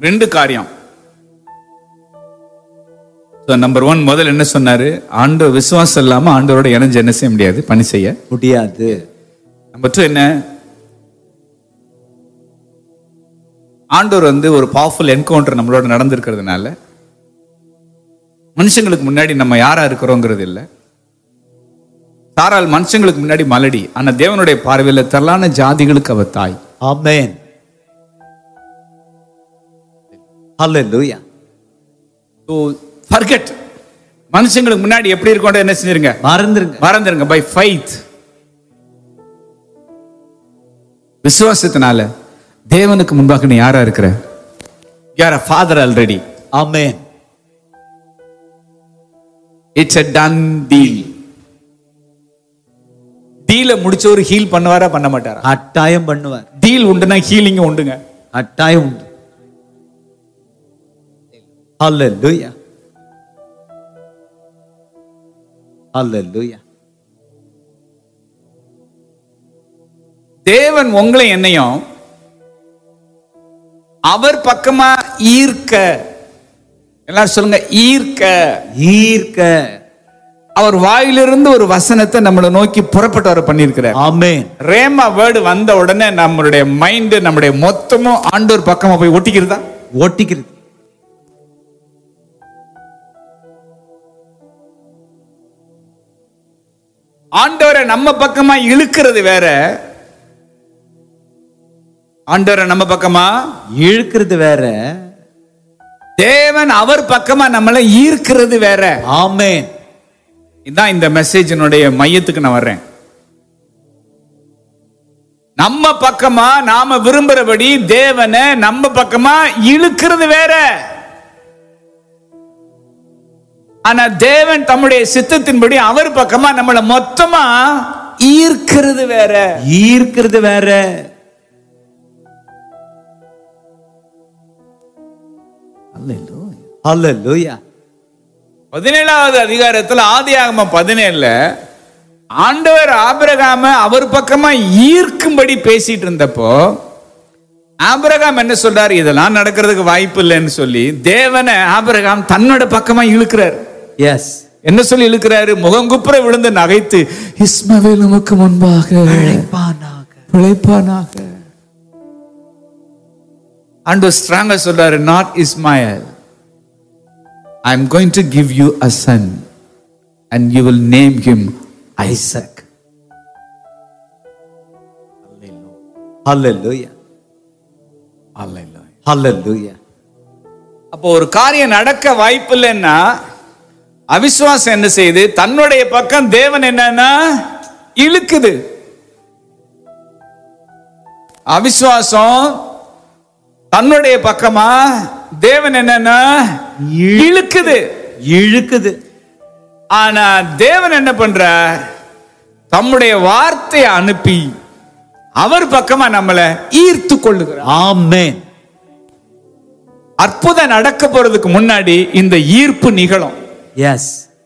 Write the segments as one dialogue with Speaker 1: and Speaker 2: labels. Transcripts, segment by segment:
Speaker 1: ரெண்டு காரியம் number one முதல்ல என்ன சொன்னாரு ஆண்டு விசுவாசம் இல்லாம ஆண்டவரோட இணைஞ்சு என்ன செய்ய முடியாது பணி செய்ய
Speaker 2: முடியாது
Speaker 1: நம்பர் டூ என்ன ஆண்டவர் வந்து ஒரு பவர்ஃபுல் என்கவுண்டர் நம்மளோட நடந்திருக்கிறதுனால மனுஷங்களுக்கு முன்னாடி நம்ம யாரா இருக்கிறோங்கிறது இல்லை சாரால் மனுஷங்களுக்கு முன்னாடி மலடி ஆனா தேவனுடைய பார்வையில தரலான ஜாதிகளுக்கு அவ தாய்
Speaker 2: ஆமென் ஹalleluya
Speaker 1: ஸோ ஃபர்கெட் மனுஷங்களுக்கு முன்னாடி எப்படி இருக்கோன்ற என்ன செஞ்சிருங்க
Speaker 2: மறந்துருங்க
Speaker 1: மறந்துருங்க பை ஃபைத் விசுவாசத்தினால தேவனுக்கு முன்பாக நீ யாரா இருக்கிற யார் father already
Speaker 2: amen
Speaker 1: it's a done deal டீல முடிச்சவர் ஹீல் பண்ணுவாரா பண்ண மாட்டாரா
Speaker 2: கட்டாயம் பண்ணுவார்
Speaker 1: டீல் உண்டுனா ஹீலிங் உண்டுங்க
Speaker 2: கட்டாயம் உண்டு ஹalleluya ஹalleluya
Speaker 1: தேவன் உங்களை என்னையும் அவர் பக்கமா ஈர்க்க எல்லாரும் சொல்லுங்க ஈர்க்க
Speaker 2: ஈர்க்க
Speaker 1: அவர் வாயிலிருந்து ஒரு வசனத்தை நம்மளை நோக்கி புறப்பட்டு வர பண்ணியிருக்கிறார்
Speaker 2: ஆமென்
Speaker 1: ரேமா வேர்டு வந்த உடனே நம்மளுடைய மைண்ட் நம்முடைய மொத்தமும் ஆண்டோர் பக்கமா போய் ஒட்டிக்கிறதா
Speaker 2: ஓட்டிக்கிறது
Speaker 1: ஆண்டவரை நம்ம பக்கமா இழுக்கிறது வேற ஆண்டவரை நம்ம பக்கமா
Speaker 2: இழுக்கிறது வேற
Speaker 1: தேவன் அவர் பக்கமா நம்மளை ஈர்க்கிறது வேற
Speaker 2: ஆமென்
Speaker 1: இதான் இந்த மெசேஜினுடைய மையத்துக்கு நான் வர்றேன் நம்ம பக்கமா நாம விரும்புறபடி தேவனை நம்ம பக்கமா இழுக்கிறது வேற ஆனா தேவன் தம்முடைய சித்தத்தின்படி அவர் பக்கமா நம்மளை மொத்தமா ஈர்க்கிறது வேற
Speaker 2: ஈர்க்கிறது வேற ஹalleluya
Speaker 1: பதினேழாவது அதிகாரத்துல ஆதியாகமம் பதினேழுல ஆண்டவர் ஆபிரகாம அவர் பக்கமா ஈர்க்கும்படி பேசிட்டு இருந்தப்போ ஆபிரகாம் என்ன சொல்றாரு இதெல்லாம் நடக்கிறதுக்கு வாய்ப்பு இல்லைன்னு சொல்லி தேவனை ஆபிரகாம் தன்னோட பக்கமா இழுக்கிறார்
Speaker 2: எஸ்
Speaker 1: என்ன சொல்லி இழுக்கிறாரு முகங்குப்புற விழுந்து நகைத்து இஸ்மவேல் உமக்கு முன்பாக பிழைப்பானாக ஆண்டவர் ஸ்ட்ராங்கா சொல்றாரு not Ishmael I am going to give you a son and you will name him Isaac
Speaker 2: hallelujah hallelujah
Speaker 1: அப்போ ஒரு காரியம் நடக்க வாய்ப்பு இல்லைன்னா அவிசுவாசம் என்ன செய்யுது தன்னுடைய பக்கம் தேவன் என்னன்னா இழுக்குது அவிசுவாசம் தன்னுடைய பக்கமா தேவன் என்னன்னா இழுக்குது
Speaker 2: இழுக்குது
Speaker 1: ஆனா தேவன் என்ன பண்ற தம்முடைய வார்த்தையை அனுப்பி அவர் பக்கமா நம்மளை ஈர்த்து கொள்ளுகிறார்
Speaker 2: ஆமென்
Speaker 1: அற்புதம் நடக்க போறதுக்கு முன்னாடி இந்த ஈர்ப்பு நிகழும்
Speaker 2: எஸ்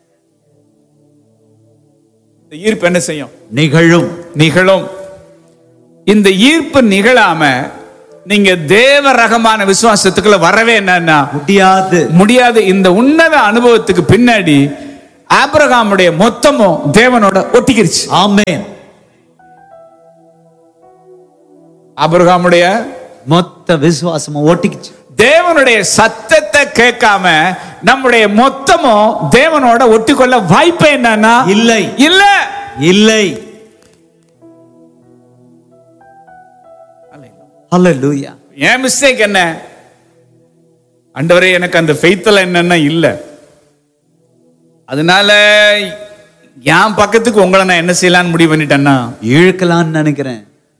Speaker 1: இந்த ஈர்ப்பு என்ன செய்யும்
Speaker 2: நிகழும்
Speaker 1: நிகழும் இந்த ஈர்ப்பு நிகழாம நீங்க தேவ ரகமான விசுவாசத்துக்குள்ள வரவே என்னன்னா
Speaker 2: முடியாது
Speaker 1: முடியாது இந்த உன்னத அனுபவத்துக்கு பின்னாடி ஆபிரகாமுடைய மொத்தமும் தேவனோட ஒட்டிக்கிருச்சு
Speaker 2: ஆமென்
Speaker 1: ஆபிரகாமுடைய
Speaker 2: மொத்த விசுவாசமும் ஓட்டிக்கிச்சு
Speaker 1: தேவனுடைய சத்தத்தை கேட்காம நம்முடைய மொத்தமும் தேவனோட ஒட்டிக்கொள்ள வாய்ப்பே என்னன்னா
Speaker 2: இல்லை
Speaker 1: இல்ல
Speaker 2: இல்லை ஹalleluya
Speaker 1: என் மிஸ்டேக் என்ன ஆண்டவரே எனக்கு அந்த ஃபெய்த்தில் என்னன்னா இல்ல அதனால என் பக்கத்துக்கு உங்களை நான் என்ன செய்யலாம்னு முடிவு பண்ணிட்டேன்னா
Speaker 2: இழுக்கலாம்னு நினைக்கிறேன்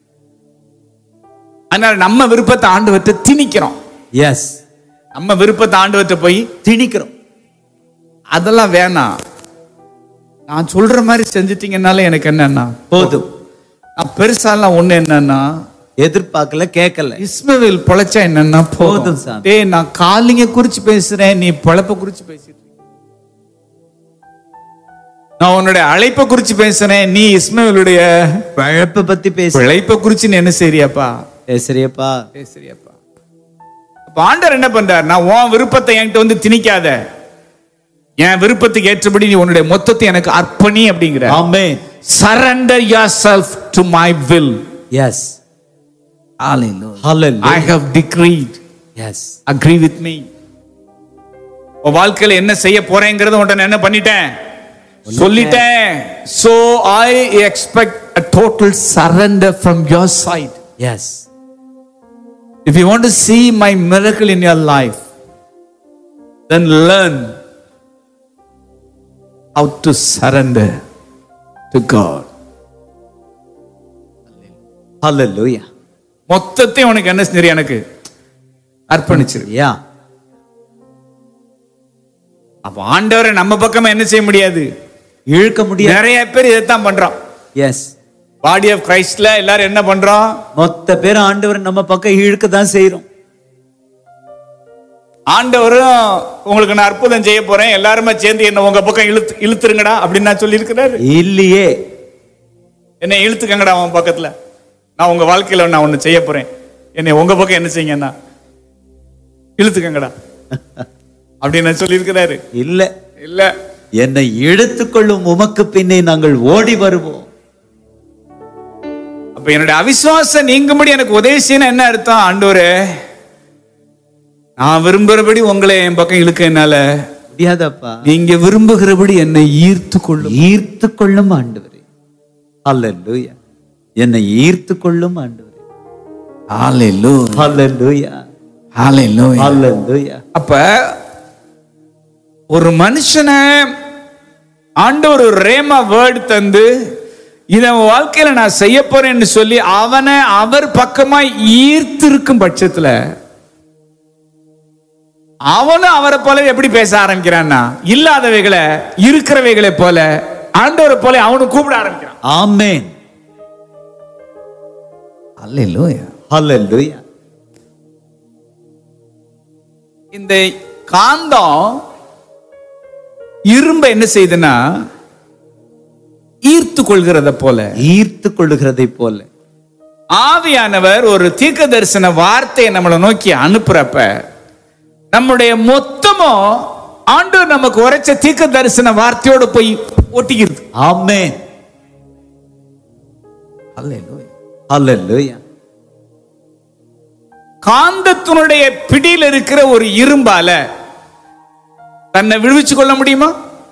Speaker 1: அதனால நம்ம விருப்பத்தை ஆண்டவர்கிட்ட திணிக்கிறோம்
Speaker 2: எஸ்
Speaker 1: நம்ம விருப்பத்தை ஆண்டவர்கிட்ட போய்
Speaker 2: திணிக்கிறோம்
Speaker 1: அதெல்லாம் வேணாம் நான் சொல்ற மாதிரி செஞ்சிட்டீங்கன்னால எனக்கு என்னன்னா
Speaker 2: போதும்
Speaker 1: நான் பெருசாலாம் ஒண்ணு என்னன்னா
Speaker 2: எதிர்பார்க்கல கேட்கல
Speaker 1: இஸ்மவேல் பொழைச்சா என்னன்னா
Speaker 2: போதும்
Speaker 1: போதும்
Speaker 2: சாமி.
Speaker 1: டேய் நான் காலிங்க குறிச்சு பேசுறேன் நீ பொழப்ப குறிச்சு பேசிட்டு இருக்க. நான் உன்னுடைய அழைப்பை குறிச்சு பேசுறேன் நீ இஸ்மவேலுடைய
Speaker 2: பழப்ப பத்தி பேச
Speaker 1: பிழைப்பை குறிச்சு நீ என்ன செய்றியாப்பா
Speaker 2: பேசுறியப்பா
Speaker 1: பேசுறியாப்பா அப்ப அப்ப ஆண்டவர் என்ன பண்றாருன்னா உன் விருப்பத்தை என்கிட்ட வந்து திணிக்காத என் விருப்பத்துக்கு ஏற்றபடி நீ உன்னுடைய மொத்தத்தை எனக்கு அர்ப்பணி அப்படிங்கிற
Speaker 2: Amen.
Speaker 1: Surrender yourself to my will
Speaker 2: Yes.
Speaker 1: I
Speaker 2: Hallelujah.
Speaker 1: How decreed
Speaker 2: Yes.
Speaker 1: Agree with me உன் வாழ்க்கையில என்ன செய்ய போறேங்கிறத உன்ட்ட நான் என்ன பண்ணிட்டேன் சொல்லிட்டேன் so I expect a total surrender from your side
Speaker 2: Yes.
Speaker 1: If you want to see my miracle in your life, then learn how to surrender to God.
Speaker 2: Hallelujah.
Speaker 1: மொத்தத்தையும் உனக்கு என்ன செஞ்சு எனக்கு அர்ப்பணிச்சிரு
Speaker 2: Yeah.
Speaker 1: அப்ப ஆண்டவரை நம்ம பக்கமா என்ன செய்ய முடியாது
Speaker 2: இழுக்க முடியாது
Speaker 1: நிறைய பேர் இதைத்தான் பண்றோம்
Speaker 2: எஸ்
Speaker 1: பாடி ஆஃப் கிரைஸ்ட்ல எல்லாரும் என்ன பண்றோம்
Speaker 2: மொத்த பேர் ஆண்டவர் நம்ம பக்கம் இழுக்க தான் செய்யறோம்
Speaker 1: ஆண்டவரும் உங்களுக்கு நான் அற்புதம் செய்ய போறேன் எல்லாருமே சேர்ந்து என்ன உங்க பக்கம் இழுத்து இழுத்துருங்கடா அப்படின்னு நான் சொல்லி இருக்கிறாரு
Speaker 2: இல்லையே
Speaker 1: என்னை இழுத்துக்கங்கடா அவன் பக்கத்துல நான் உங்க வாழ்க்கையில நான் ஒண்ணு செய்ய போறேன் என்னை உங்க பக்கம் என்ன செய்யுங்கன்னா இழுத்துக்கங்கடா அப்படின்னு நான் சொல்லியிருக்கிறாரு
Speaker 2: இல்ல
Speaker 1: இல்ல
Speaker 2: என்னை இழுத்துக்கொள்ளும் உமக்கு பின்னே நாங்கள் ஓடி வருவோம்
Speaker 1: அப்ப என்னுடைய அவிசுவாசம் நீங்கும்படி எனக்கு உதவி செய்யணும் என்ன அர்த்தம் ஆண்டவரே நான் விரும்புறபடி உங்களை என் பக்கம் இழுக்க என்னால
Speaker 2: முடியாதப்பா
Speaker 1: நீங்க விரும்புகிறபடி என்னை ஈர்த்து கொள்ளும்
Speaker 2: ஈர்த்து கொள்ளும் ஆண்டவரே அல்லேலூயா என்னை ஈர்த்து கொள்ளும் ஆண்டவரே அல்லேலூயா அல்லேலூயா
Speaker 1: அப்ப ஒரு மனுஷனை ஆண்டவர் ஒரு ரேமா வேர்டு தந்து இதை உன் வாழ்க்கையில நான் செய்ய போறேன்னு சொல்லி அவனை அவர் பக்கமா ஈர்த்து இருக்கும் பட்சத்துல அவனும் அவரை போல எப்படி பேச ஆரம்பிக்கிறான்னா இல்லாதவைகளை இருக்கிறவைகளை போல ஆண்டவரை போல அவனும் கூப்பிட ஆரம்பிக்கிறான்
Speaker 2: ஆமென் அல்லேலூயா
Speaker 1: இந்த காந்தம் இரும்ப என்ன செய்யுதுன்னா ஈர்த்து கொள்கிறத போல
Speaker 2: ஈர்த்து கொள்ளுகிறதை போல
Speaker 1: ஆவியானவர் ஒரு தீர்க்க தரிசன வார்த்தையை நம்மளை நோக்கி அனுப்புறப்ப நம்முடைய மொத்தமும் ஆண்டவர் நமக்கு உரைச்ச தீர்க்க தரிசன வார்த்தையோட போய் ஒட்டிக்கிறது
Speaker 2: ஆமென் அல்லேலூயா
Speaker 1: காந்தத்தினுடைய பிடியில் இருக்கிற ஒரு இரும்பால தன்னை விடுவிச்சு கொள்ள முடியுமா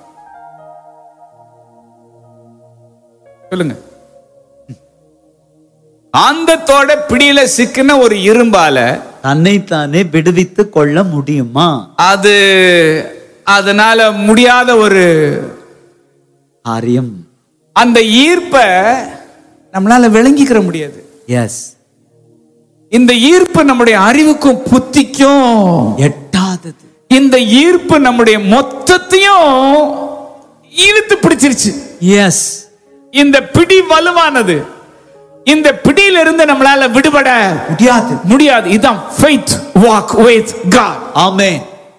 Speaker 1: சொல்லுங்க காந்தத்தோட பிடியில சிக்கின ஒரு இரும்பால
Speaker 2: தன்னைத்தானே விடுவித்து கொள்ள முடியுமா
Speaker 1: அது அதனால முடியாத ஒரு
Speaker 2: காரியம்
Speaker 1: அந்த ஈர்ப்பை நம்மளால விளங்கிக்கிற முடியாது
Speaker 2: எஸ்
Speaker 1: இந்த ஈர்ப்பு நம்முடைய அறிவுக்கும் புத்திக்கும்
Speaker 2: எட்டாதது
Speaker 1: இந்த ஈர்ப்பு நம்முடைய மொத்தத்தையும் இழுத்து பிடிச்சிருச்சு
Speaker 2: எஸ்
Speaker 1: இந்த பிடி வலுவானது இந்த பிடியிலிருந்து நம்மளால விடுபட
Speaker 2: முடியாது
Speaker 1: முடியாது இதுதான் faith walk with God
Speaker 2: ஆமென்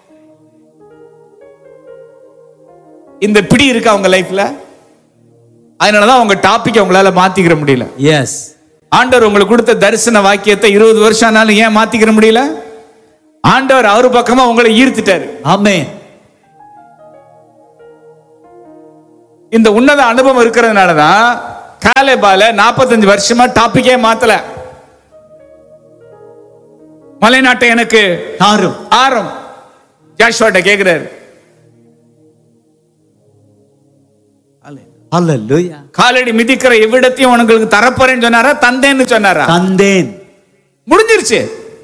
Speaker 1: இந்த பிடி இருக்கா உங்க லைஃப்ல அதனாலதான் உங்க டாபிக் உங்களால மாத்திக்கிற முடியல
Speaker 2: எஸ்
Speaker 1: ஆண்டவர் உங்களுக்கு கொடுத்த தரிசன வாக்கியத்தை இருபது வருஷம் ஆனாலும் ஏன் மாத்திக்கிற முடியல ஆண்டவர் அவரு பக்கமா உங்களை ஈர்த்துட்டாரு
Speaker 2: ஆமென்
Speaker 1: இந்த உன்னத அனுபவம் இருக்கிறதுனாலதான் காலேபால நாற்பத்தஞ்சு வருஷமா டாபிக்கே மாத்தல மலைநாட்டை எனக்கு
Speaker 2: தாரும்
Speaker 1: ஆரம் ஜாஷ்வாட்ட கேக்குறாரு
Speaker 2: அல்லேலூயா
Speaker 1: காலடி மிதிக்கிற எவ்விடத்தையும் உங்களுக்கு தரப்போறேன்னு சொன்னாரா தந்தேன்னு சொன்னாரா
Speaker 2: தந்தேன்
Speaker 1: முடிஞ்சிருச்சு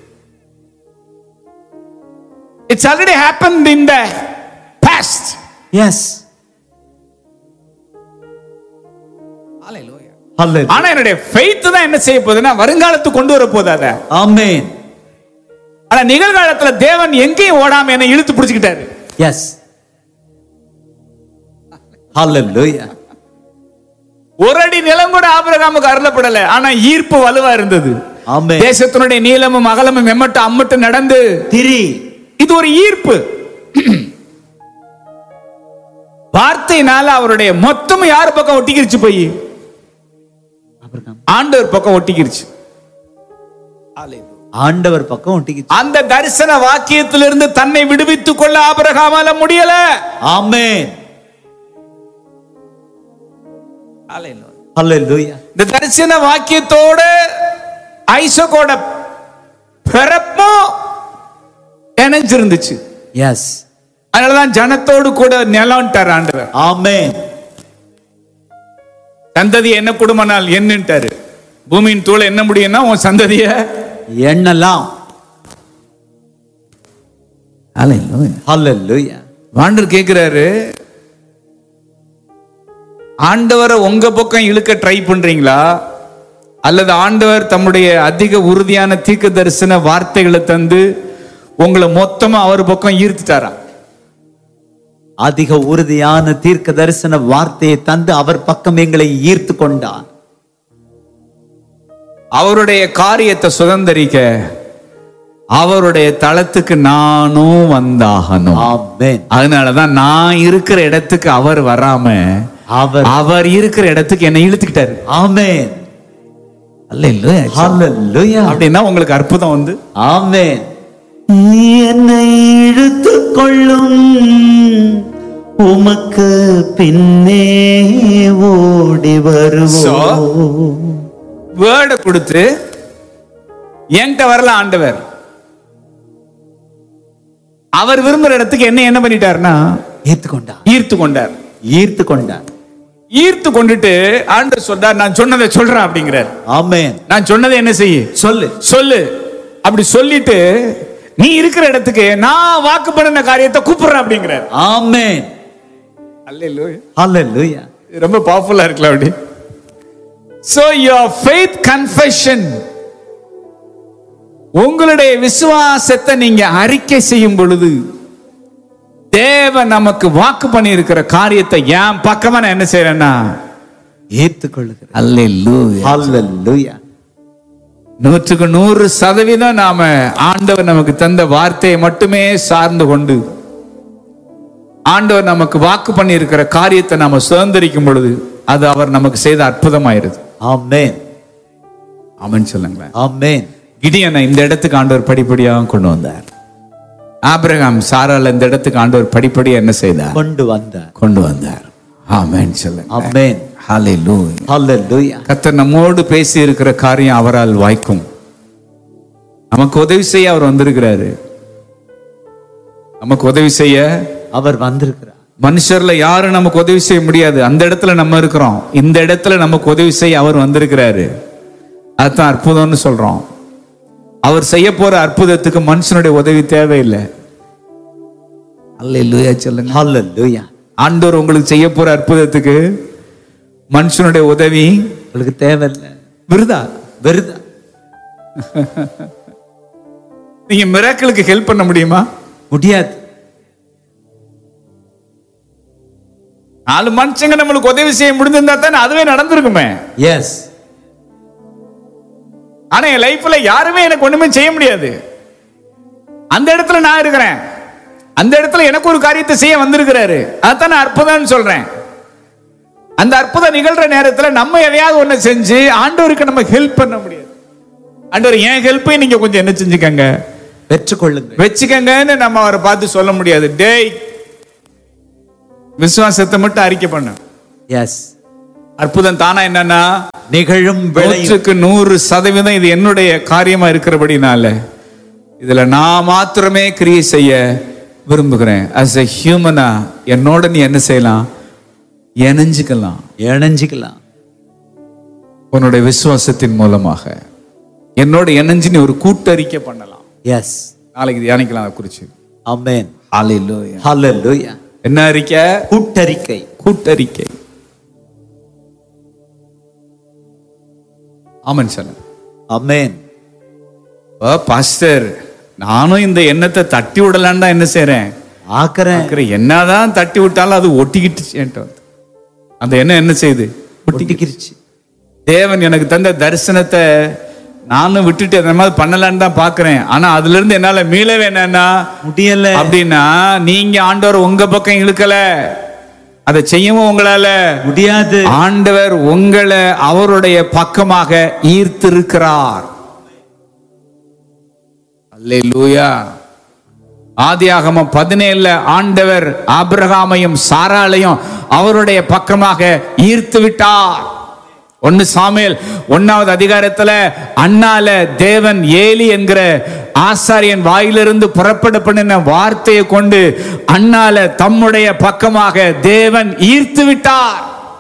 Speaker 1: it's already happen in the past
Speaker 2: yes hallelujah
Speaker 1: ஆனா என்னுடைய ஃபெய்த் தான் என்ன செய்ய போகுதுன்னா வருங்காலத்துக்கு கொண்டு வர போகுது அத
Speaker 2: ஆமென்
Speaker 1: ஆனா நிகழ்காலத்துல தேவன் எங்கேயும் ஓடாம என்ன இழுத்து பிடிச்சுக்கிட்டாரு
Speaker 2: எஸ் அல்லேலூயா
Speaker 1: ஒரு அடி நிலம் கூட ஆபிரகாமுக்கு அருளப்படல ஆனா ஈர்ப்பு வலுவா இருந்தது
Speaker 2: ஆமென்
Speaker 1: தேசத்தினுடைய நீளமும் அகலமும் எம்மட்டு அம்மட்டு நடந்து
Speaker 2: திரி
Speaker 1: இது ஒரு ஈர்ப்பு வார்த்தையினால அவருடைய மொத்தம் யார் பக்கம் ஒட்டிக்கிருச்சு போய்
Speaker 2: ஆபிரகாம்
Speaker 1: ஆண்டவர் பக்கம் ஒட்டிக்கிருச்சு
Speaker 2: ஆண்டவர் பக்கம் ஒட்டிக்கிச்சு
Speaker 1: அந்த தரிசன வாக்கியத்திலிருந்து தன்னை விடுவித்துக் கொள்ள ஆபிரகாமால முடியல
Speaker 2: ஆமென் ஹalleluya
Speaker 1: இந்த தரிசன வாக்கியத்தோட ஐசக்கோட பிறப்பும் இணைஞ்சிருந்துச்சு
Speaker 2: எஸ்
Speaker 1: அதனாலதான் ஜனத்தோடு கூட நிலம்ட்டார் ஆண்டவர்
Speaker 2: ஆமென்
Speaker 1: சந்ததி என்ன குடும்பனால் என்னன்ட்டாரு பூமியின் தூளை என்ன முடியும்னா உன் சந்ததிய
Speaker 2: எண்ணலாம் ஹalleluya
Speaker 1: ஆண்டவர் கேக்குறாரு ஆண்டவரை உங்க பக்கம் இழுக்க ட்ரை பண்றீங்களா அல்லது ஆண்டவர் தம்முடைய அதிக உறுதியான தீர்க்க தரிசன வார்த்தைகளை தந்து உங்களை மொத்தமா அவர் பக்கம் ஈர்த்துட்டாரா
Speaker 2: அதிக உறுதியான தீர்க்க தரிசன வார்த்தையை தந்து அவர் பக்கம் எங்களை ஈர்த்து கொண்டார்
Speaker 1: அவருடைய காரியத்தை சுதந்திரிக்க அவருடைய தளத்துக்கு நானும் வந்தாகணும்
Speaker 2: ஆமென்
Speaker 1: அதனாலதான் நான் இருக்கிற இடத்துக்கு அவர் வராம
Speaker 2: அவர்
Speaker 1: அவர் இருக்கிற இடத்துக்கு என்னை இழுத்துக்கிட்டாரு
Speaker 2: ஆமென்
Speaker 1: அல்ல
Speaker 2: ஹalleluya
Speaker 1: அப்படின்னா உங்களுக்கு அற்புதம் வந்து
Speaker 2: ஆமென் என்னை இழுத்து கொள்ளும் உமக்கு பின்னே ஓடி வருவோம்
Speaker 1: வேர்டை கொடுத்து என்கிட்ட வரல ஆண்டவர் அவர் விரும்புற இடத்துக்கு என்ன என்ன பண்ணிட்டாருன்னா
Speaker 2: ஈர்த்து கொண்டார்
Speaker 1: ஈர்த்து கொண்டார்
Speaker 2: ஈர்த்து கொண்டார்
Speaker 1: ஈர்த்து கொண்டுட்டு ஆண்டவர் சொல்றார் நான் சொன்னதை சொல்றேன் அப்படிங்கிறார்
Speaker 2: ஆமென்
Speaker 1: நான் சொன்னதை என்ன செய்ய
Speaker 2: சொல்லு
Speaker 1: சொல்லு அப்படி சொல்லிட்டு நீ இருக்கிற இடத்துக்கு நான் வாக்கு பண்ணின காரியத்தை கூப்பிடுறேன் அப்படிங்கிறார்
Speaker 2: ஆமென்
Speaker 1: அல்லேலூயா
Speaker 2: ஹalleluya
Speaker 1: இது ரொம்ப பவர்ஃபுல்லா இருக்குல்ல அப்படி சோ யுவர் ஃபெய்த் கன்ஃபெஷன் உங்களுடைய விசுவாசத்தை நீங்க அறிக்கை செய்யும் பொழுது தேவன் நமக்கு வாக்கு பண்ணி இருக்கிற காரியத்தை என் பக்கமா நான் என்ன செய்யறேன்னா
Speaker 2: ஏத்துக் கொள்ளுகிறேன்
Speaker 1: அல்லேலூயா
Speaker 2: ஹalleluya
Speaker 1: நூற்றுக்கு நூறு சதவீதம் நாம ஆண்டவர் நமக்கு தந்த வார்த்தையை மட்டுமே சார்ந்து கொண்டு ஆண்டவர் நமக்கு வாக்கு பண்ணி இருக்கிற காரியத்தை நாம சுதந்திரிக்கும் பொழுது அது அவர் நமக்கு செய்த அற்புதமாயிருது
Speaker 2: ஆமென்
Speaker 1: ஆமென் சொல்லுங்களேன்
Speaker 2: ஆமென்
Speaker 1: கிடியனை இந்த இடத்துக்கு ஆண்டவர் படிப்படியாக கொண்டு வந்தார் ஆபிரகாம் சாரால் இந்த இடத்துக்கு ஆண்டவர் படிப்படியா என்ன செய்தார்
Speaker 2: கொண்டு வந்தார்
Speaker 1: கொண்டு வந்தார் ஆமென் சொல்லுங்க
Speaker 2: ஆமென்
Speaker 1: ஹalleluya
Speaker 2: ஹalleluya
Speaker 1: கர்த்தர் நம்மோடு பேசி இருக்கிற காரியம் அவரால் வாய்க்கும் நமக்கு உதவி செய்ய அவர் வந்திருக்கிறாரு நமக்கு உதவி செய்ய
Speaker 2: அவர் வந்திருக்கிறார்
Speaker 1: மனுஷர்ல யாரும் நமக்கு உதவி செய்ய முடியாது அந்த இடத்துல நம்ம இருக்கிறோம் இந்த இடத்துல நமக்கு உதவி செய்ய அவர் வந்திருக்கிறாரு அதுதான் அற்புதம்னு சொல்றோம் அவர் செய்ய போற அற்புதத்துக்கு மனுஷனுடைய உதவி தேவையில்லை அல்ல சொல்லுங்க
Speaker 2: ஹalleluya
Speaker 1: ஆண்டவர் உங்களுக்கு செய்ய போற அற்புதத்துக்கு மனுஷனுடைய உதவி
Speaker 2: உங்களுக்கு தேவையில்லை
Speaker 1: விருதா
Speaker 2: வெறுதா
Speaker 1: நீங்க மிராக்கிளுக்கு ஹெல்ப் பண்ண முடியுமா
Speaker 2: முடியாது
Speaker 1: நாலு மனுஷங்க நம்மளுக்கு உதவி செய்ய முடிஞ்சிருந்தா தானே அதுவே நடந்திருக்குமே
Speaker 2: எஸ்
Speaker 1: ஆனா என் லைஃப்ல யாருமே எனக்கு ஒண்ணுமே செய்ய முடியாது அந்த இடத்துல நான் இருக்கிறேன் அந்த இடத்துல எனக்கு ஒரு காரியத்தை செய்ய வந்திருக்கிறாரு அதான் நான் அற்புதம்னு சொல்றேன் அந்த அற்புதம் நிகழ்ற நேரத்துல நம்ம எதையாவது ஒண்ணு செஞ்சு ஆண்டவருக்கு நம்ம ஹெல்ப் பண்ண முடியாது ஆண்டவர் என் ஹெல்ப்பையும் நீங்க கொஞ்சம் என்ன செஞ்சுக்கங்க
Speaker 2: பெற்றுக்கொள்ளுங்கள்
Speaker 1: வச்சுக்கங்கன்னு நம்ம அவரை பார்த்து சொல்ல முடியாது டேய் விசுவாசத்தை மட்டும் அறிக்கை பண்ண
Speaker 2: எஸ்
Speaker 1: அற்புதம் தானா என்னன்னா
Speaker 2: நிகழும் விளையும்
Speaker 1: நூற்றுக்கு நூறு சதவீதம் இது என்னுடைய காரியமா இருக்கிறபடினால இதுல நான் மாத்திரமே கிரியை செய்ய விரும்புகிறேன் அஸ் எ ஹியூமனா என்னோட நீ என்ன செய்யலாம் இணைஞ்சுக்கலாம்
Speaker 2: இணைஞ்சிக்கலாம்
Speaker 1: உன்னுடைய விசுவாசத்தின் மூலமாக என்னோட இணைஞ்சு நீ ஒரு கூட்டறிக்கை பண்ணலாம்
Speaker 2: எஸ்
Speaker 1: நாளைக்கு தியானிக்கலாம் அதை குறிச்சு
Speaker 2: ஆமென்
Speaker 1: ஹalleluya.
Speaker 2: ஹalleluya
Speaker 1: என்ன அறிக்கை
Speaker 2: கூட்டறிக்கை
Speaker 1: கூட்டறிக்கை ஆமன் சார்
Speaker 2: ஆமென்
Speaker 1: ஓ பாஸ்டர் நானும் இந்த எண்ணத்தை தட்டி விடலான்னு தான் என்ன செய்றேன்
Speaker 2: ஆக்கறேன்
Speaker 1: பார்க்கிறேன். என்னதான் தட்டி விட்டாலும் அது ஒட்டிக்கிட்டு என்கிட்ட வந்து. அந்த எண்ணம் என்ன செய்யுது
Speaker 2: ஒட்டிக்கிருச்சு
Speaker 1: தேவன் எனக்கு தந்த தரிசனத்தை நானும் விட்டுட்டு அந்த மாதிரி பண்ணலான்னு தான் பாக்குறேன் ஆனா அதுல இருந்து என்னால மீளவே என்னன்னா
Speaker 2: முடியல
Speaker 1: அப்படின்னா நீங்க ஆண்டவர் உங்க பக்கம் இழுக்கல அதை செய்யவும் உங்களால
Speaker 2: முடியாது
Speaker 1: ஆண்டவர் உங்களை அவருடைய பக்கமாக ஈர்த்திருக்கிறார் அல்லேலூயா ஆதியாகமம் பதினேழுல ஆண்டவர் ஆபிரகாமையும் சாராளையும் அவருடைய பக்கமாக ஈர்த்து விட்டார் ஒன்னு சாமுவேல் ஒன்னாவது அதிகாரத்துல அண்ணால தேவன் ஏலி என்கிற ஆசாரியன் வாயிலிருந்து புறப்பட பண்ணின வார்த்தையை கொண்டு அண்ணால தம்முடைய பக்கமாக தேவன் ஈர்த்து விட்டார்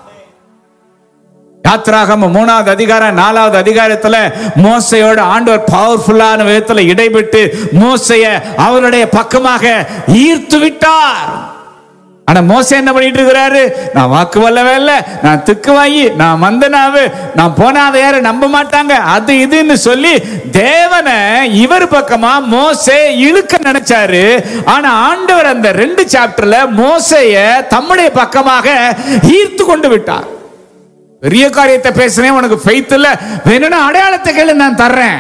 Speaker 1: யாத்ராகம மூணாவது அதிகாரம் நாலாவது அதிகாரத்துல மோசையோட ஆண்டவர் பவர்ஃபுல்லான விதத்துல இடைபெட்டு மோசைய அவருடைய பக்கமாக ஈர்த்து விட்டார் ஆனா மோசை என்ன பண்ணிட்டு இருக்கிறாரு நான் வாக்கு வல்லவே இல்ல நான் திக்கு வாங்கி நான் மந்தனாவு நான் போனா அதை யாரும் நம்ப மாட்டாங்க அது இதுன்னு சொல்லி தேவனை இவர் பக்கமா மோசே இழுக்க நினைச்சாரு ஆனா ஆண்டவர் அந்த ரெண்டு சாப்டர்ல மோசைய தம்முடைய பக்கமாக ஈர்த்து கொண்டு விட்டார் பெரிய காரியத்தை பேசுறேன் உனக்கு ஃபெய்த் இல்ல வேணும்னா அடையாளத்தை கேளு நான் தர்றேன்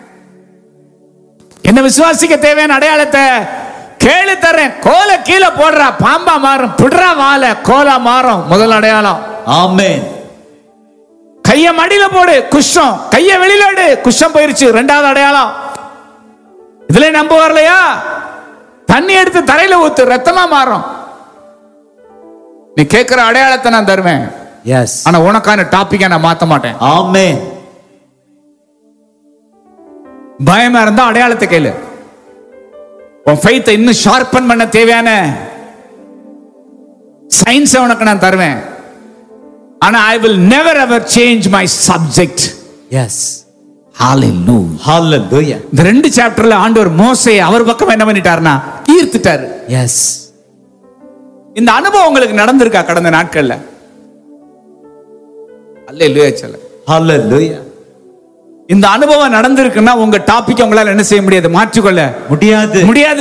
Speaker 1: என்ன விசுவாசிக்க தேவையான அடையாளத்தை கேளு தர்றேன் கோலை கீழே போடுறா பாம்பா மாறும் பிடுறா வாழ கோலா மாறும் முதல் அடையாளம்
Speaker 2: ஆமென்
Speaker 1: கைய மடியில போடு குஷம் கைய வெளியில எடு குஷம் போயிருச்சு ரெண்டாவது அடையாளம் இதுல நம்ப வரலையா தண்ணி எடுத்து தரையில ஊத்து ரத்தமா மாறும் நீ கேட்கிற அடையாளத்தை நான் தருவேன்
Speaker 2: எஸ்
Speaker 1: ஆனா உனக்கான டாபிக்கை நான் மாத்த மாட்டேன்
Speaker 2: ஆமென்
Speaker 1: பயமா இருந்தா அடையாளத்தை கேளு உன் ஃபெய்த்தை இன்னும் ஷார்பன் பண்ண தேவையான சயின்ஸ் உனக்கு நான் தருவேன் ஆனா I will never ever change my subject
Speaker 2: yes
Speaker 1: hallelujah
Speaker 2: hallelujah
Speaker 1: இந்த ரெண்டு சாப்டர்ல ஆண்டவர் மோசையை அவர் பக்கம் என்ன பண்ணிட்டாருன்னா ஈர்த்துட்டாரு
Speaker 2: எஸ்
Speaker 1: இந்த அனுபவம் உங்களுக்கு நடந்திருக்கா கடந்த நாட்கள்ல அல்லேலூயா சொல்ல
Speaker 2: ஹalleluya
Speaker 1: இந்த அனுபவம் நடந்திருக்குன்னா உங்க டாபிக் உங்களால என்ன செய்ய முடியாது மாற்றிக்கொள்ள
Speaker 2: முடியாது
Speaker 1: முடியாது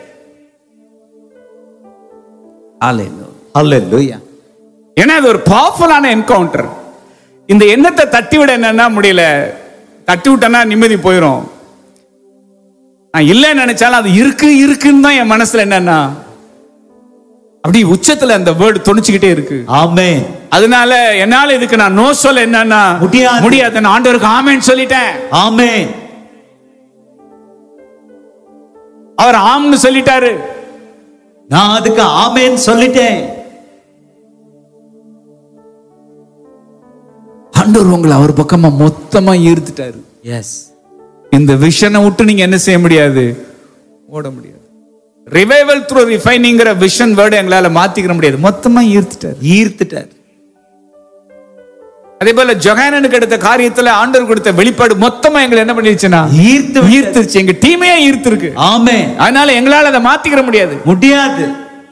Speaker 1: Hallelujah.
Speaker 2: ஹalleluya
Speaker 1: ஏன்னா அது ஒரு பவர்ஃபுல்லான என்கவுண்டர் இந்த எண்ணத்தை தட்டி விட என்னன்னா முடியல தட்டி விட்டேன்னா நிம்மதி போயிடும் நான் இல்லைன்னு நினைச்சாலும் அது இருக்கு இருக்குன்னு தான் என் மனசுல என்னன்னா அப்படி உச்சத்துல அந்த வேர்டு துணிச்சுக்கிட்டே இருக்கு
Speaker 2: ஆமென்
Speaker 1: அதனால என்னால இதுக்கு நான் நோ சொல்ல என்னன்னா
Speaker 2: முடியாது.
Speaker 1: முடியாது நான் ஆண்டவருக்கு ஆமேன்னு சொல்லிட்டேன்
Speaker 2: ஆமென்
Speaker 1: அவர் ஆம்னு சொல்லிட்டாரு
Speaker 2: நான் அதுக்கு ஆமென் சொல்லிட்டேன்
Speaker 1: ஆண்டவர் உங்களை அவர் பக்கமா மொத்தமா ஈர்த்துட்டாரு
Speaker 2: எஸ்
Speaker 1: இந்த விஷனை விட்டு நீங்க என்ன செய்ய முடியாது ஓட முடியாது ரிவைவல் த்ரூ ரிஃபைனிங்கிற விஷன் வேர்டு எங்களால மாத்திக்கிற முடியாது மொத்தமா ஈர்த்துட்டாரு
Speaker 2: ஈர்த்துட்டார்
Speaker 1: அதே போல ஜொகானனுக்கு எடுத்த காரியத்துல ஆண்டவர் கொடுத்த வெளிப்பாடு மொத்தமா எங்களை என்ன பண்ணிருச்சுன்னா
Speaker 2: ஈர்த்து
Speaker 1: ஈர்த்துருச்சு எங்க டீமே ஈர்த்திருக்கு
Speaker 2: ஆமென்
Speaker 1: அதனால எங்களால அதை மாத்திக்கிற முடியாது
Speaker 2: முடியாது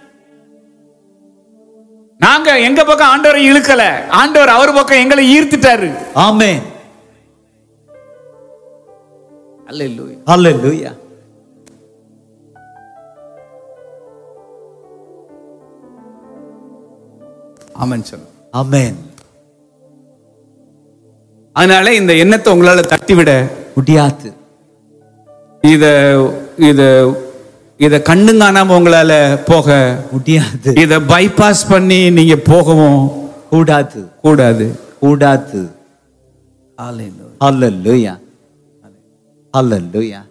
Speaker 1: நாங்க எங்க பக்கம் ஆண்டவரை இழுக்கல ஆண்டவர் அவர் பக்கம் எங்களை ஈர்த்துட்டாரு
Speaker 2: ஆமென்
Speaker 1: அல்லேலூயா
Speaker 2: ஹalleluya
Speaker 1: ஆமென் சொல்லுங்க
Speaker 2: ஆமென்
Speaker 1: அதனால இந்த எண்ணத்தை உங்களால தட்டிவிட
Speaker 2: முடியாது
Speaker 1: இத இத இத கண்ணும் காணாம உங்களால போக
Speaker 2: முடியாது
Speaker 1: இத பைபாஸ் பண்ணி நீங்க போகவும்
Speaker 2: கூடாது
Speaker 1: கூடாது
Speaker 2: கூடாது ஹalleluya ஹalleluya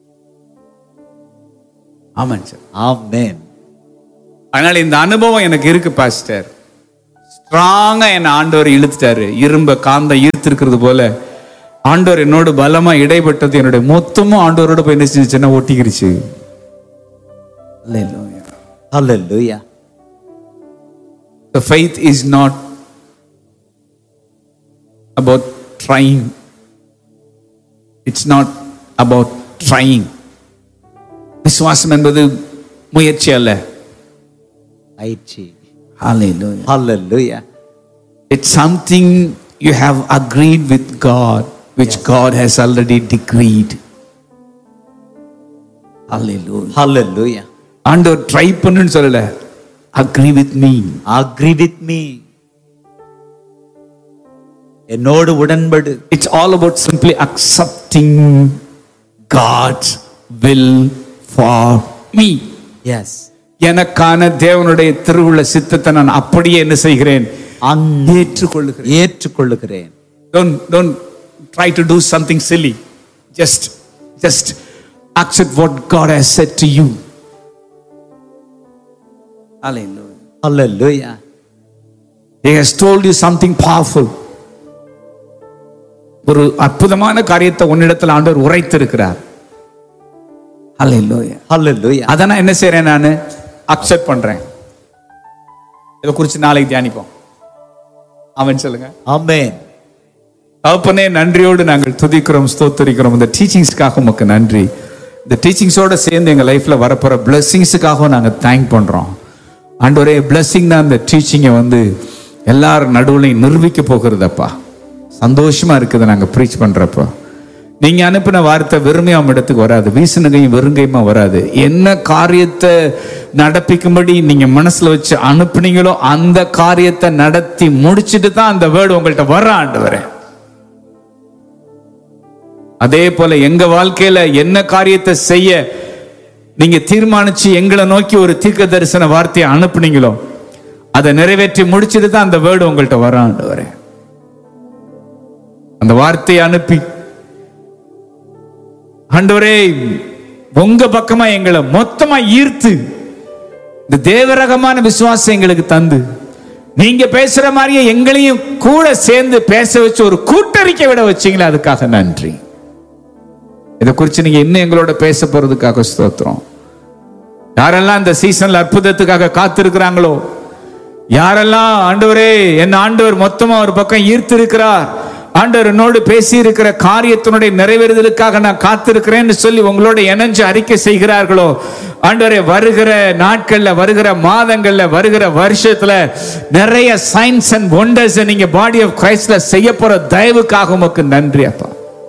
Speaker 1: ஆமாம் சார்
Speaker 2: ஆமென்
Speaker 1: அதனால இந்த அனுபவம் எனக்கு இருக்கு பாஸ்டர் ஸ்ட்ராங்கா என்ன ஆண்டவர் இழுத்துட்டாரு இரும்ப காந்த ஈர்த்திருக்கிறது போல ஆண்டவர் என்னோட பலமா இடைப்பட்டது என்னுடைய மொத்தமும் ஆண்டவரோட போய் என்ன செஞ்சுச்சுன்னா ஒட்டிக்கிருச்சு Hallelujah.
Speaker 2: Hallelujah
Speaker 1: The faith is not about trying. It's not about trying. விசுவாசம் என்பது முயற்சி அல்ல
Speaker 2: பயிற்சி
Speaker 1: Hallelujah.
Speaker 2: Hallelujah
Speaker 1: It's something you have agreed with God, which God has already decreed. Hallelujah.
Speaker 2: ஹalleluya
Speaker 1: ஆண்டவர் ட்ரை பண்ணுன்னு சொல்லல agree with me
Speaker 2: agree with me என்னோடு உடன்படு
Speaker 1: It's all about simply accepting God's will for me.
Speaker 2: Yes
Speaker 1: எனக்கான தேவனுடைய திருவுள்ள சித்தத்தை நான் அப்படியே என்ன செய்கிறேன்
Speaker 2: அங்கே
Speaker 1: ஏற்றுக்கொள்ளுகிறேன்
Speaker 2: ஏற்றுக்கொள்ளுகிறேன்
Speaker 1: don't don't try to do something silly just just accept what God has said to you. Hallelujah.
Speaker 2: Hallelujah.
Speaker 1: He has told you something powerful. ஒரு அற்புதமான காரியத்தை உன்னிடத்தில் ஆண்டவர் உரைத்திருக்கிறார் Hallelujah.
Speaker 2: Hallelujah.
Speaker 1: அதை நான் என்ன செய்றேன் நான் அக்செப்ட் பண்றேன் இதை குறித்து நாளைக்கு தியானிப்போம் அவன் சொல்லுங்க
Speaker 2: Amen.
Speaker 1: தகப்பனே நன்றியோடு நாங்கள் துதிக்கிறோம் ஸ்தோத்தரிக்கிறோம் இந்த டீச்சிங்ஸ்க்காக உமக்கு நன்றி இந்த டீச்சிங்ஸோட சேர்ந்து எங்கள் லைஃப்ல வரப்போற பிளெஸ்ஸிங்ஸுக்காகவும் நாங்கள் தேங்க் பண்றோம் ஆண்டவரே பிளெஸ்ஸிங் தான் இந்த டீச்சிங்கை வந்து எல்லார் நடுவுலையும் நிரூபிக்க போகிறதப்பா சந்தோஷமா இருக்குது நாங்கள் ப்ரீச் பண்றப்போ நீங்க அனுப்பின வார்த்தை வெறுமையா உங்க இடத்துக்கு வராது வீசுனகையும் வெறுங்கையுமா வராது என்ன காரியத்தை நடப்பிக்கும்படி நீங்க மனசுல வச்சு அனுப்புனீங்களோ அந்த காரியத்தை நடத்தி முடிச்சிட்டு தான் அந்த வேர்டு உங்கள்கிட்ட வர ஆண்டு வரேன் அதே போல எங்க வாழ்க்கையில என்ன காரியத்தை செய்ய நீங்க தீர்மானிச்சு எங்களை நோக்கி ஒரு தீர்க்க தரிசன வார்த்தையை அனுப்புனீங்களோ அதை நிறைவேற்றி முடிச்சிட்டு தான் அந்த வேர்டு உங்கள்கிட்ட வர ஆண்டு வரேன் அந்த வார்த்தையை அனுப்பி ஆண்டவரே உங்க பக்கமா எங்களை மொத்தமா ஈர்த்து இந்த தேவரகமான விசுவாசம் எங்களுக்கு தந்து நீங்க பேசுற மாதிரியே எங்களையும் கூட சேர்ந்து பேச வச்சு ஒரு கூட்டறிக்கை விட வச்சீங்களே அதுக்காக நன்றி இதை குறித்து நீங்க இன்னும் எங்களோட பேச போறதுக்காக ஸ்தோத்திரம் யாரெல்லாம் இந்த சீசன்ல அற்புதத்துக்காக காத்திருக்கிறாங்களோ யாரெல்லாம் ஆண்டவரே என் ஆண்டவர் மொத்தமா ஒரு பக்கம் ஈர்த்து இருக்கிறார் ஆண்டவர் என்னோடு பேசி இருக்கிற காரியத்தினுடைய நிறைவேறுதலுக்காக நான் காத்திருக்கிறேன்னு சொல்லி உங்களோட இணைஞ்சு அறிக்கை செய்கிறார்களோ ஆண்டவரே வருகிற நாட்கள்ல வருகிற மாதங்கள்ல வருகிற வருஷத்துல நிறைய சயின்ஸ் அண்ட் ஒண்டர்ஸ் நீங்க பாடி ஆஃப் கிரைஸ்ட்ல செய்ய போற தயவுக்காக உமக்கு நன்றி அப்பா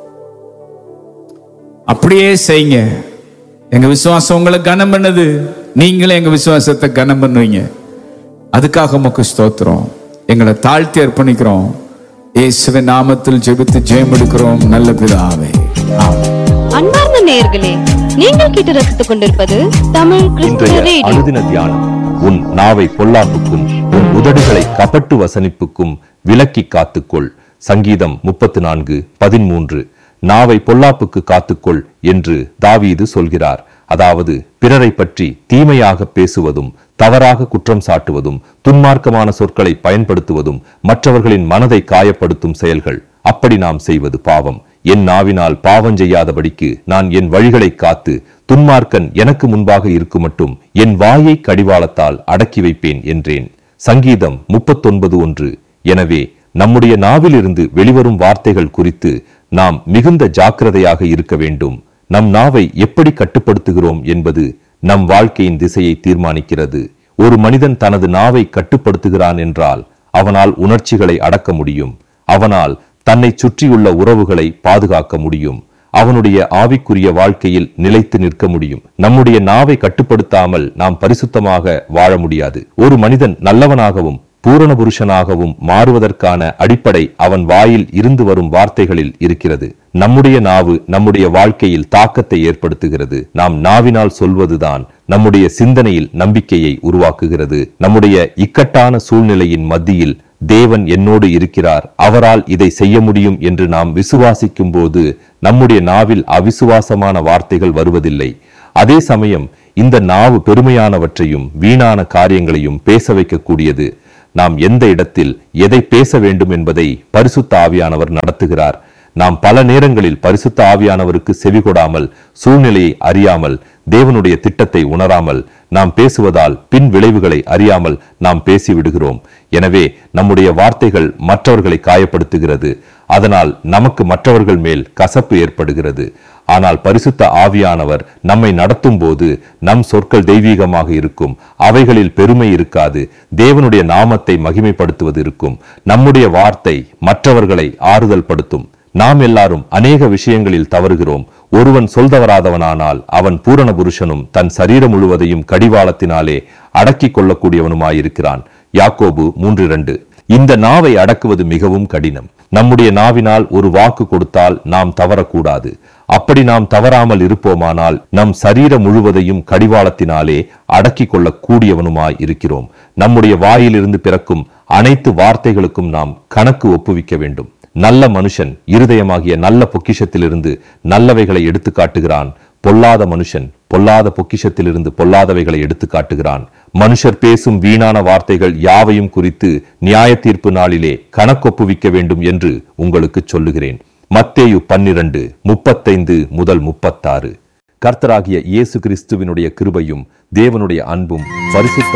Speaker 1: அப்படியே செய்யுங்க எங்க விசுவாசம் உங்களை கனம் பண்ணது நீங்களும் எங்க விசுவாசத்தை கனம் பண்ணுவீங்க அதுக்காக உமக்கு ஸ்தோத்திரம் எங்களை தாழ்த்தி அர்ப்பணிக்கிறோம் இயேசுவின் நாமத்தில் ஜெபித்து ஜெயம் எடுக்கிறோம் நல்ல பிதாவே ஆமென்.
Speaker 3: அன்பார்ந்த நேயர்களே நீங்கள் கேட்டு ரசித்துக் கொண்டிருப்பது தமிழ் கிறிஸ்துவ
Speaker 4: இன்றைய
Speaker 3: ரேடியோ
Speaker 4: அனுதின தியானம் உன் நாவை பொல்லாப்புக்கும் உன் உதடுகளை கபட்டு வசனிப்புக்கும் விலக்கி காத்துக்கொள் சங்கீதம் முப்பத்து நான்கு பதிமூன்று நாவை பொல்லாப்புக்கு காத்துக்கொள் என்று தாவீது சொல்கிறார் அதாவது பிறரை பற்றி தீமையாக பேசுவதும் தவறாக குற்றம் சாட்டுவதும் துன்மார்க்கமான சொற்களை பயன்படுத்துவதும் மற்றவர்களின் மனதை காயப்படுத்தும் செயல்கள் அப்படி நாம் செய்வது பாவம் என் நாவினால் பாவம் செய்யாதபடிக்கு நான் என் வழிகளை காத்து துன்மார்க்கன் எனக்கு முன்பாக இருக்குமட்டும் என் வாயை கடிவாளத்தால் அடக்கி வைப்பேன் என்றேன் சங்கீதம் முப்பத்தொன்பது ஒன்று எனவே நம்முடைய நாவிலிருந்து வெளிவரும் வார்த்தைகள் குறித்து நாம் மிகுந்த ஜாக்கிரதையாக இருக்க வேண்டும் நம் நாவை எப்படி கட்டுப்படுத்துகிறோம் என்பது நம் வாழ்க்கையின் திசையை தீர்மானிக்கிறது ஒரு மனிதன் தனது நாவை கட்டுப்படுத்துகிறான் என்றால் அவனால் உணர்ச்சிகளை அடக்க முடியும் அவனால் தன்னை சுற்றியுள்ள உறவுகளை பாதுகாக்க முடியும் அவனுடைய ஆவிக்குரிய வாழ்க்கையில் நிலைத்து நிற்க முடியும் நம்முடைய நாவை கட்டுப்படுத்தாமல் நாம் பரிசுத்தமாக வாழ முடியாது ஒரு மனிதன் நல்லவனாகவும் பூரண புருஷனாகவும் மாறுவதற்கான அடிப்படை அவன் வாயில் இருந்து வரும் வார்த்தைகளில் இருக்கிறது நம்முடைய நாவு நம்முடைய வாழ்க்கையில் தாக்கத்தை ஏற்படுத்துகிறது நாம் நாவினால் சொல்வதுதான் நம்முடைய சிந்தனையில் நம்பிக்கையை உருவாக்குகிறது நம்முடைய இக்கட்டான சூழ்நிலையின் மத்தியில் தேவன் என்னோடு இருக்கிறார் அவரால் இதை செய்ய முடியும் என்று நாம் விசுவாசிக்கும் போது நம்முடைய நாவில் அவிசுவாசமான வார்த்தைகள் வருவதில்லை அதே சமயம் இந்த நாவு பெருமையானவற்றையும் வீணான காரியங்களையும் பேச வைக்கக்கூடியது நாம் எந்த இடத்தில் எதை பேச வேண்டும் என்பதை பரிசுத்த ஆவியானவர் நடத்துகிறார் நாம் பல நேரங்களில் பரிசுத்த ஆவியானவருக்கு செவிகொடாமல் சூழ்நிலையை அறியாமல் தேவனுடைய திட்டத்தை உணராமல் நாம் பேசுவதால் பின் விளைவுகளை அறியாமல் நாம் பேசிவிடுகிறோம் எனவே நம்முடைய வார்த்தைகள் மற்றவர்களை காயப்படுத்துகிறது அதனால் நமக்கு மற்றவர்கள் மேல் கசப்பு ஏற்படுகிறது ஆனால் பரிசுத்த ஆவியானவர் நம்மை நடத்தும் போது நம் சொற்கள் தெய்வீகமாக இருக்கும் அவைகளில் பெருமை இருக்காது தேவனுடைய நாமத்தை மகிமைப்படுத்துவது இருக்கும் நம்முடைய வார்த்தை மற்றவர்களை ஆறுதல் படுத்தும் நாம் எல்லாரும் அநேக விஷயங்களில் தவறுகிறோம் ஒருவன் சொல்தவராதவனானால் அவன் பூரண புருஷனும் தன் சரீரம் முழுவதையும் கடிவாளத்தினாலே அடக்கிக் கொள்ளக்கூடியவனுமாயிருக்கிறான் யாக்கோபு மூன்று இரண்டு இந்த நாவை அடக்குவது மிகவும் கடினம் நம்முடைய நாவினால் ஒரு வாக்கு கொடுத்தால் நாம் தவறக்கூடாது அப்படி நாம் தவறாமல் இருப்போமானால் நம் சரீரம் முழுவதையும் கடிவாளத்தினாலே அடக்கிக் கொள்ளக் கூடியவனுமாய் இருக்கிறோம் நம்முடைய வாயிலிருந்து பிறக்கும் அனைத்து வார்த்தைகளுக்கும் நாம் கணக்கு ஒப்புவிக்க வேண்டும் நல்ல மனுஷன் இருதயமாகிய நல்ல பொக்கிஷத்திலிருந்து நல்லவைகளை எடுத்து காட்டுகிறான் பொல்லாத மனுஷன் பொல்லாத பொக்கிஷத்திலிருந்து பொல்லாதவைகளை எடுத்து காட்டுகிறான் மனுஷர் பேசும் வீணான வார்த்தைகள் யாவையும் குறித்து நியாய தீர்ப்பு நாளிலே கணக்கொப்புவிக்க வேண்டும் என்று உங்களுக்கு சொல்லுகிறேன் மத்தேயு பன்னிரண்டு முப்பத்தைந்து முதல் முப்பத்தாறு கர்த்தராகிய இயேசு கிறிஸ்துவினுடைய கிருபையும் தேவனுடைய அன்பும் பரிசுத்த